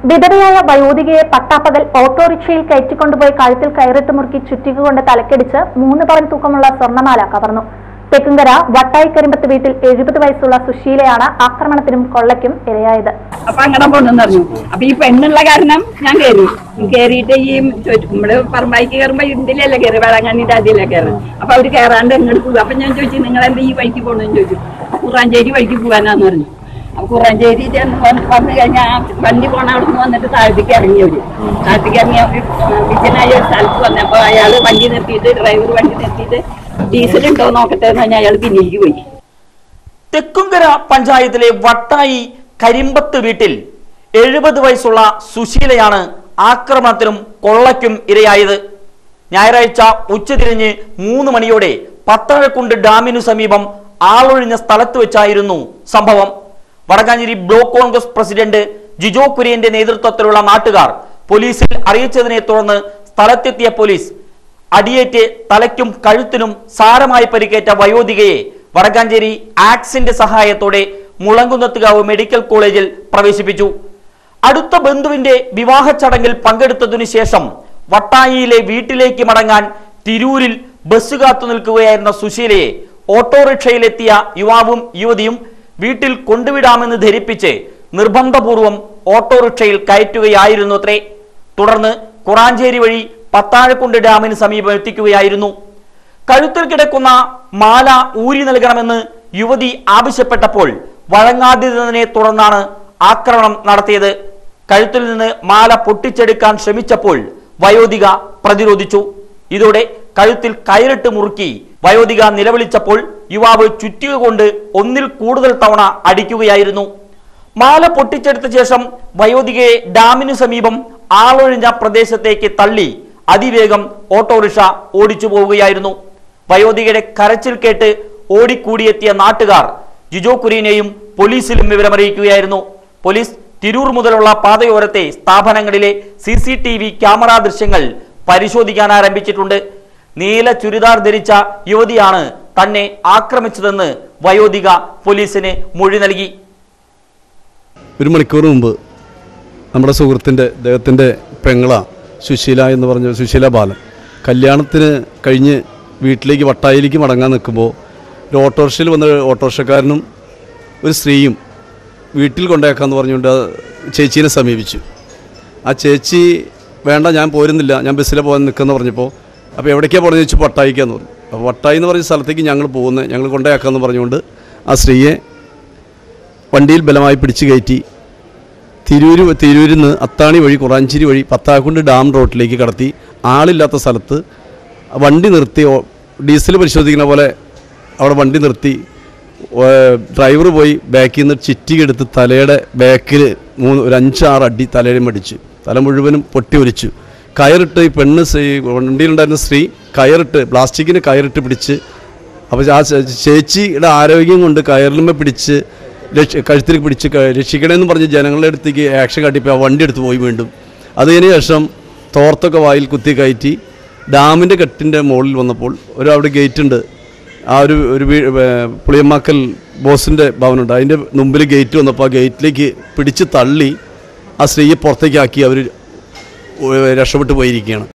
വിധവയായ വയോധികയെ പട്ടാപ്പകൽ ഓട്ടോറിക്ഷയിൽ കയറ്റിക്കൊണ്ടുപോയി കഴുത്തിൽ കയറിട്ട് മുറുക്കി ചുറ്റിക കൊണ്ട് തലക്കടിച്ച് മൂന്ന് പവൻ തൂക്കമുള്ള സ്വർണ്ണമാല കവർന്നു തെക്കുംകര വട്ടായി കരിമ്പത്ത് വീട്ടിൽ എഴുപത് വയസ്സുള്ള സുശീലയാണ് ആക്രമണത്തിനും കൊള്ളയ്ക്കും ഇരയായത് അപ്പൊ അങ്ങനെ പോണെന്ന് പറഞ്ഞു അപ്പൊ ഈ പെണ്ണുള്ള കാരണം ഞാൻ കയറി കയറിയിട്ട് ഈ ചോദിച്ചു നമ്മള് പറമ്പായിക്ക് കയറുമ്പോ ഇതിലല്ലേ കയറി വേളാങ്കണ്ണിന്റെ അതിലേ കയറി അപ്പൊ അവര് കയറാണ്ട് എങ്ങോട്ട് പോകും അപ്പൊ ഞാൻ ചോദിച്ചു നിങ്ങൾ എന്താ ഈ വഴിക്ക് പോകണമെന്ന് ചോദിച്ചു കുറാഞ്ചേരി വഴിക്ക് പോകാനാന്ന് പറഞ്ഞു അപ്പൊ കുറാഞ്ചേരി ചെന്ന് വന്ന് വന്നു കഴിഞ്ഞാൽ വണ്ടി പോണ അവിടെ നിന്ന് വന്നിട്ട് താഴത്തേക്ക് ഇറങ്ങിയവര് താഴത്തേക്ക് ഇറങ്ങിയ ഒരു വിജയനായ ഒരു സ്ഥലത്ത് വന്നപ്പോ അയാള് വണ്ടി നിർത്തിയിട്ട് ഡ്രൈവർ വണ്ടി നിർത്തിയിട്ട് ഡീസൽ ഉണ്ടോ നോക്കട്ടെ എന്ന് പറഞ്ഞാൽ അയാൾ പിന്നിലേക്ക് പോയി തെക്കുംകര പഞ്ചായത്തിലെ വട്ടായി കരിമ്പത്ത് വീട്ടിൽ എഴുപത് വയസ്സുള്ള സുശീലയാണ് ആക്രമണത്തിനും കൊള്ളയ്ക്കും ഇരയായത് ഞായറാഴ്ച ഉച്ചതിരിഞ്ഞ് മൂന്ന് മണിയോടെ പത്താഴക്കുണ്ട് ഡാമിനു സമീപം ആളൊഴിഞ്ഞ സ്ഥലത്ത് വെച്ചായിരുന്നു സംഭവം Vadakkanchery block congress president Jijo കുര്യന്റെ നേതൃത്വത്തിലുള്ള നാട്ടുകാർ പോലീസിൽ അറിയിച്ചതിനെ തുടർന്ന് സ്ഥലത്തെത്തിയ പോലീസ് അടിയേറ്റ് തലയ്ക്കും കഴുത്തിനും സാരമായി പരിക്കേറ്റ വയോധികയെ വടക്കാഞ്ചേരി ആക്സിന്റെ സഹായത്തോടെ മുളങ്കുന്നത്തുകാവ് മെഡിക്കൽ കോളേജിൽ പ്രവേശിപ്പിച്ചു അടുത്ത ബന്ധുവിന്റെ വിവാഹ ചടങ്ങിൽ പങ്കെടുത്തതിനു ശേഷം വട്ടായിയിലെ വീട്ടിലേക്ക് മടങ്ങാൻ തിരൂരിൽ ബസ് കാത്തു നിൽക്കുകയായിരുന്ന സുശീലയെ ഓട്ടോറിക്ഷയിലെത്തിയ യുവാവും യുവതിയും വീട്ടിൽ കൊണ്ടുവിടാമെന്ന് ധരിപ്പിച്ച് നിർബന്ധപൂർവം ഓട്ടോറിക്ഷയിൽ കയറ്റുകയായിരുന്നു അത്രേ തുടർന്ന് കുറാഞ്ചേരി വഴി പത്താഴക്കുണ്ട് ഡാമിന് സമീപം എത്തിക്കുകയായിരുന്നു കഴുത്തിൽ കിടക്കുന്ന മാല ഊരി നൽകണമെന്ന് യുവതി ആവശ്യപ്പെട്ടപ്പോൾ വഴങ്ങാതിരുന്നതിനെ തുടർന്നാണ് ആക്രമണം നടത്തിയത് കഴുത്തിൽ നിന്ന് മാല പൊട്ടിച്ചെടുക്കാൻ ശ്രമിച്ചപ്പോൾ വയോധിക പ്രതിരോധിച്ചു ഇതോടെ കഴുത്തിൽ കയറിട്ട് മുറുക്കി വയോധിക നിലവിളിച്ചപ്പോൾ യുവാവ് ചുറ്റിക കൊണ്ട് ഒന്നിൽ കൂടുതൽ തവണ അടിക്കുകയായിരുന്നു മാല പൊട്ടിച്ചെടുത്ത ശേഷം വയോധികയെ ഡാമിനു സമീപം ആളൊഴിഞ്ഞ പ്രദേശത്തേക്ക് തള്ളി അതിവേഗം ഓട്ടോറിക്ഷ ഓടിച്ചു പോവുകയായിരുന്നു വയോധികയുടെ കരച്ചിൽ കേട്ട് ഓടിക്കൂടിയെത്തിയ നാട്ടുകാർ ജിജോ കുര്യനെയും പോലീസിലും വിവരമറിയിക്കുകയായിരുന്നു പോലീസ് തിരൂർ മുതലുള്ള പാതയോരത്തെ സ്ഥാപനങ്ങളിലെ C C T V camera ദൃശ്യങ്ങൾ പരിശോധിക്കാൻ ആരംഭിച്ചിട്ടുണ്ട് നീല ചുരിദാർ ധരിച്ച യുവതിയാണ് തന്നെ ആക്രമിച്ചതെന്ന് വയോധിക പോലീസിന് മൊഴി നൽകി ഒരു മണിക്കൂർ മുമ്പ് നമ്മുടെ സുഹൃത്തിൻ്റെ അദ്ദേഹത്തിൻ്റെ പെങ്ങള സുശീല എന്ന് പറഞ്ഞ സുശീല ബാലൻ കല്യാണത്തിന് കഴിഞ്ഞ് വീട്ടിലേക്ക് വട്ടായിലേക്ക് മടങ്ങാൻ നിൽക്കുമ്പോൾ ഒരു ഓട്ടോറിക്ഷയിൽ വന്ന ഓട്ടോറിക്ഷക്കാരനും ഒരു സ്ത്രീയും വീട്ടിൽ കൊണ്ടേക്കാന്ന് പറഞ്ഞുകൊണ്ട് ആ ചേച്ചീനെ സമീപിച്ചു ആ ചേച്ചി വേണ്ട ഞാൻ പോരുന്നില്ല ഞാൻ ബസ്സിലെ പോകാൻ നിൽക്കുമെന്ന് പറഞ്ഞപ്പോൾ അപ്പോൾ എവിടേക്കാണ് പോകുന്നത് ചോദിച്ചു വട്ടായിക്കാന്ന് പറഞ്ഞു അപ്പോൾ വട്ടായി എന്ന് പറഞ്ഞ സ്ഥലത്തേക്ക് ഞങ്ങൾ പോകുന്നത് ഞങ്ങൾ കൊണ്ടേക്കാമെന്ന് പറഞ്ഞുകൊണ്ട് ആ സ്ത്രീയെ വണ്ടിയിൽ ബലമായി പിടിച്ചു കയറ്റി തിരൂര് തിരൂരിൽ നിന്ന് അത്താണി വഴി കുറാഞ്ചേരി വഴി പത്താക്കുണ്ട് ഡാം റോഡിലേക്ക് കടത്തി ആളില്ലാത്ത സ്ഥലത്ത് വണ്ടി നിർത്തി ഓ- ഡീസൽ പരിശോധിക്കുന്ന പോലെ അവിടെ വണ്ടി നിർത്തി ഡ്രൈവർ പോയി ബാക്കിൽ നിന്ന് ചിറ്റികെടുത്ത് തലയുടെ ബാക്കിൽ മൂന്ന് ഒരു അഞ്ചാറ് അടി തലയിലും അടിച്ചു തല മുഴുവനും പൊട്ടി ഒലിച്ചു കയറിട്ട് ഈ പെണ്ണ് സ്ത്രീ- വണ്ടിയിലുണ്ടായിരുന്ന സ്ത്രീ കയറിട്ട് പ്ലാസ്റ്റിക്കിന് കയറിട്ട് പിടിച്ച് അപ്പോൾ ആ ചേ- ചേച്ചിയുടെ ആരോഗ്യം കൊണ്ട് കയറിലുമേ പിടിച്ച് രക്ഷ കഴുത്തിൽ പിടിച്ച് ക- രക്ഷിക്കണമെന്ന് പറഞ്ഞ് ജനങ്ങളുടെ അടുത്തേക്ക് ആക്ഷൻ കാട്ടിപ്പോൾ ആ വണ്ടി എടുത്ത് പോയി വീണ്ടും അതിന് ശേഷം തോർത്തൊക്കെ വായിൽ കുത്തി കയറ്റി ഡാമിൻ്റെ കെട്ടിൻ്റെ മുകളിൽ വന്നപ്പോൾ ഒരു അവിടെ ഗേറ്റ് ഉണ്ട് ആ ഒരു ഒരു വീ ഏർ പുളിയമ്മാക്കൽ ബോസിൻ്റെ ഭവനുണ്ട് അതിൻ്റെ മുമ്പിൽ ഗേറ്റ് വന്നപ്പോൾ ആ ഗേറ്റിലേക്ക് പിടിച്ച് തള്ളി ആ സ്ത്രീയെ പുറത്തേക്കാക്കി അവർ രക്ഷപ്പെട്ടു പോയിരിക്കുകയാണ്